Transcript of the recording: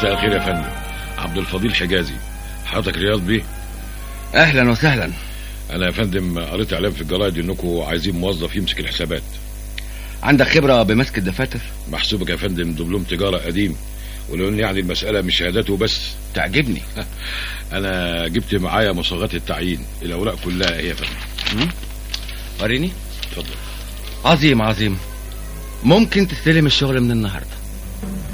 مساء الخير يا فندم عبد الفضيل حجازي حضرتك رياض بيه اهلا وسهلا انا يا فندم قريت اعلان في الجرايد انكم عايزين موظف يمسك الحسابات عندك خبره بمسك الدفاتر محسوبك يا فندم دبلوم تجاره قديم ولو ان يعني المساله مش شهادته بس تعجبني انا جبت معايا مصاغات التعيين الاوراق كلها هي يا فندم وريني اتفضل عظيم عظيم ممكن تستلم الشغل من النهارده